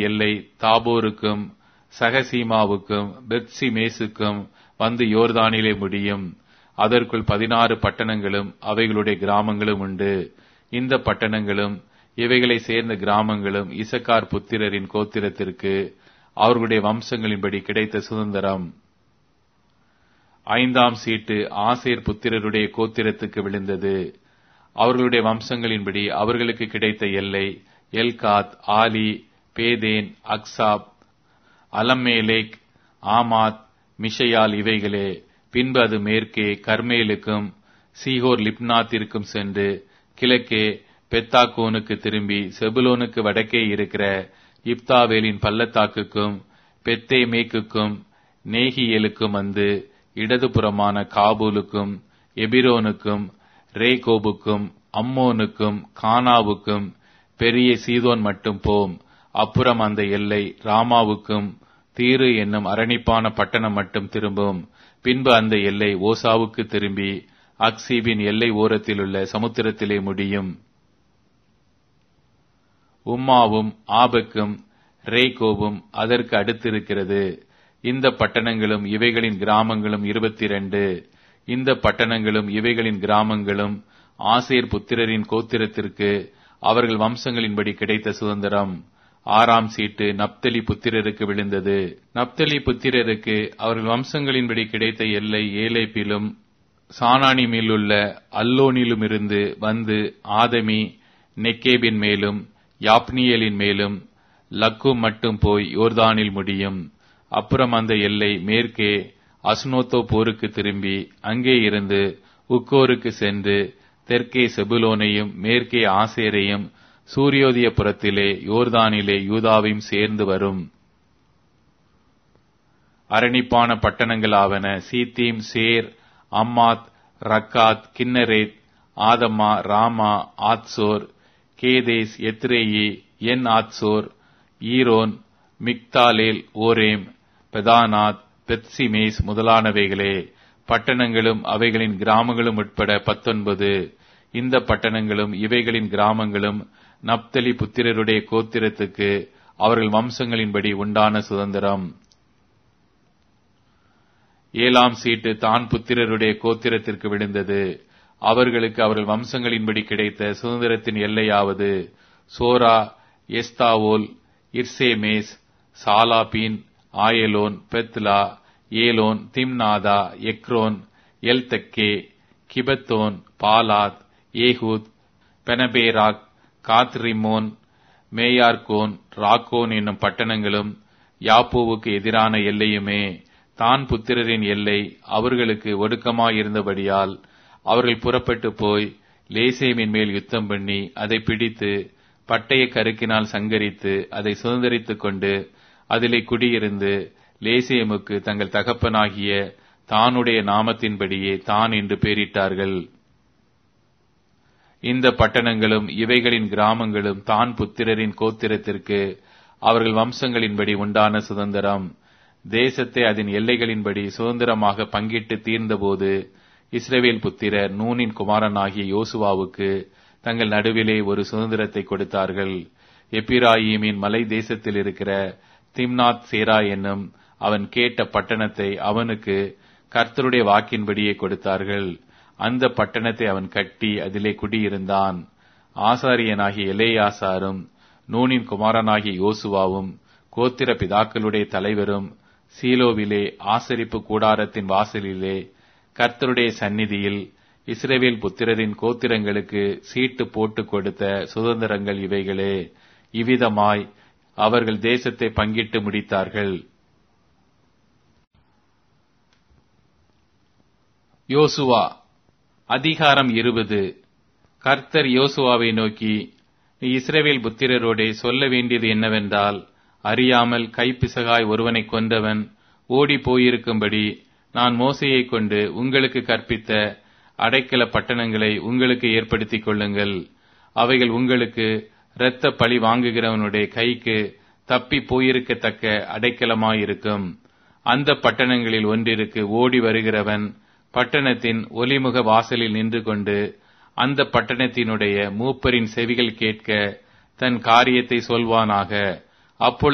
எல்லை தாபோருக்கும் சகசீமாவுக்கும் பெத்சிமேசுக்கும் வந்து யோர்தானிலே முடியும் அதற்குள் பதினாறு பட்டணங்களும் அவைகளுடைய கிராமங்களும் உண்டு இந்த பட்டணங்களும் இவைகளை சேர்ந்த கிராமங்களும் இசக்கார் புத்திரரின் கோத்திரத்திற்கு அவர்களுடைய வம்சங்களின்படி கிடைத்த சுதந்திரம் ஐந்தாம் சீட்டு ஆசேர் புத்திரருடைய கோத்திரத்துக்கு விழுந்தது அவர்களுடைய வம்சங்களின்படி அவர்களுக்கு கிடைத்த எல்லை எல்காத் ஆலி பேதேன் அக்சாப் அலம்மேலேக் ஆமாத் மிஷையால் இவைகளே பின்பு அது மேற்கே கர்மேலுக்கும் சீகோர் லிப்னாத்திற்கும் சென்று கிழக்கே பெத்தாக்கோனுக்கு திரும்பி செபுலோனுக்கு வடக்கே இருக்கிற இப்தாவேலின் பள்ளத்தாக்குக்கும் பெத்தே மேக்குக்கும் நேகியலுக்கும் வந்து இடதுபுறமான காபூலுக்கும் எபிரோனுக்கும் ரேகோபுக்கும் அம்மோனுக்கும் கானாவுக்கும் பெரிய சீதோன் மட்டும் போம் அப்புறம் அந்த எல்லை ராமாவுக்கும் தீரு என்னும் அரணிப்பான பட்டணம் மட்டும் திரும்பும் பின்பு அந்த எல்லை ஓசாவுக்கு திரும்பி அக்சீபின் எல்லை ஓரத்திலுள்ள சமுத்திரத்திலே முடியும் உம்மாவும் ஆபக்கும் ரேகோவும் அதற்கு அடுத்திருக்கிறது இந்த பட்டணங்களும் இவைகளின் கிராமங்களும் இருபத்தி இரண்டு இந்த பட்டணங்களும் இவைகளின் கிராமங்களும் ஆசேர் புத்திரரின் கோத்திரத்திற்கு அவர்கள் வம்சங்களின்படி கிடைத்த சுதந்திரம் ஆறாம் சீட்டு நப்தலி புத்திரருக்கு விழுந்தது நப்தலி புத்திரருக்கு அவர்கள் வம்சங்களின்படி கிடைத்த எல்லை ஏலேப்பிலும் சானானிமிலுள்ள அல்லோனிலுமிருந்து வந்து ஆதமி நெக்கேபின் மேலும் யாப்னியலின் மேலும் லக்கு மட்டும் போய் யோர்தானில் முடியும் அப்புறம் அந்த எல்லை மேற்கே அஸ்னோத்தோ போருக்கு திரும்பி அங்கே இருந்து உக்கோருக்கு சென்று தெற்கே செபுலோனையும் மேற்கே ஆசேரையும் சூரியோதய புறத்திலே யோர்தானிலே யூதாவையும் சேர்ந்து வரும் அரணிப்பான பட்டணங்களாவன சீத்தீம் சேர் அம்மாத் ரக்காத் கின்னரேத் ஆதம்மா ராமா ஆத்சோர் கேதேஸ் எத்ரேயி என் ஆத்சோர் ஈரோன் மிக்தாலேல் ஓரேம் பெதானாத் பெத்சிமேஸ் முதலானவைகளே பட்டணங்களும் அவைகளின் கிராமங்களும் உட்பட பத்தொன்பது இந்த பட்டணங்களும் இவைகளின் கிராமங்களும் நப்தலி புத்திரருடைய கோத்திரத்துக்கு அவர்கள் வம்சங்களின்படி உண்டான சுதந்திரம் ஏழாம் சீட்டு தான் புத்திரருடைய கோத்திரத்திற்கு விழுந்தது அவர்களுக்கு அவர்கள் வம்சங்களின்படி கிடைத்த சுதந்திரத்தின் எல்லையாவது சோரா எஸ்தாவோல் இர்சேமேஸ் சாலாபீன் ஆயலோன் பெத்லா ஏலோன் திம்னாதா எக்ரோன் எல் தெக்கே கிபத்தோன் பாலாத் ஏகூத் பெனபேராக் காத்ரிமோன் மேயார்கோன் ராக்கோன் என்னும் பட்டணங்களும் யாப்போவுக்கு எதிரான எல்லையுமே தான் புத்திரரின் எல்லை அவர்களுக்கு ஒடுக்கமாயிருந்தபடியால் அவர்கள் புறப்பட்டு போய் லேசேமின் மேல் யுத்தம் பண்ணி அதை பிடித்து பட்டய கருக்கினால் சங்கரித்து அதை சுதந்திரித்துக் கொண்டு அதிலே குடியிருந்து லேசேமுக்கு தங்கள் தகப்பனாகிய தானுடைய நாமத்தின்படியே தான் என்று பெயரிட்டார்கள் இந்த பட்டணங்களும் இவைகளின் கிராமங்களும் தான் புத்திரரின் கோத்திரத்திற்கு அவர்கள் வம்சங்களின்படி உண்டான சுதந்திரம் தேசத்தை அதன் எல்லைகளின்படி சுதந்திரமாக பங்கிட்டு தீர்ந்தபோது இஸ்ரேவேல் புத்திரர் நூனின் குமாரனாகிய யோசுவாவுக்கு தங்கள் நடுவிலே ஒரு சுதந்திரத்தை கொடுத்தார்கள் எப்பிராயீமின் மலை தேசத்தில் இருக்கிற திம்னாத் சேரா என்னும் அவன் கேட்ட பட்டணத்தை அவனுக்கு கர்த்தருடைய வாக்கின்படியே கொடுத்தார்கள் அந்த பட்டணத்தை அவன் கட்டி அதிலே குடியிருந்தான் ஆசாரியனாகிய எலேயாசாரும் நூனின் குமாரனாகிய யோசுவாவும் கோத்திர பிதாக்களுடைய தலைவரும் சீலோவிலே ஆசரிப்பு கூடாரத்தின் வாசலிலே கர்த்தருடைய சந்நிதியில் இஸ்ரேவேல் புத்திரரின் கோத்திரங்களுக்கு சீட்டு போட்டு கொடுத்த சுதந்திரங்கள் இவைகளே இவ்விதமாய் அவர்கள் தேசத்தை பங்கிட்டு முடித்தார்கள் யோசுவா அதிகாரம் இருபது கர்த்தர் யோசுவாவை நோக்கி நீ இஸ்ரேவேல் புத்திரரோடே சொல்ல வேண்டியது என்னவென்றால் அறியாமல் கைப்பிசகாய் ஒருவனை கொன்றவன் ஓடி போயிருக்கும்படி நான் மோசையை கொண்டு உங்களுக்கு கற்பித்த அடைக்கல பட்டணங்களை உங்களுக்கு ஏற்படுத்திக் கொள்ளுங்கள் அவைகள் உங்களுக்கு இரத்த பழி வாங்குகிறவனுடைய கைக்கு தப்பி போயிருக்கத்தக்க அடைக்கலமாயிருக்கும் அந்த பட்டணங்களில் ஒன்றிற்கு ஓடி வருகிறவன் பட்டணத்தின் ஒலிமுக வாசலில் நின்று கொண்டு அந்த பட்டணத்தினுடைய மூப்பரின் செவிகள் கேட்க தன் காரியத்தை சொல்வானாக அப்பொழுது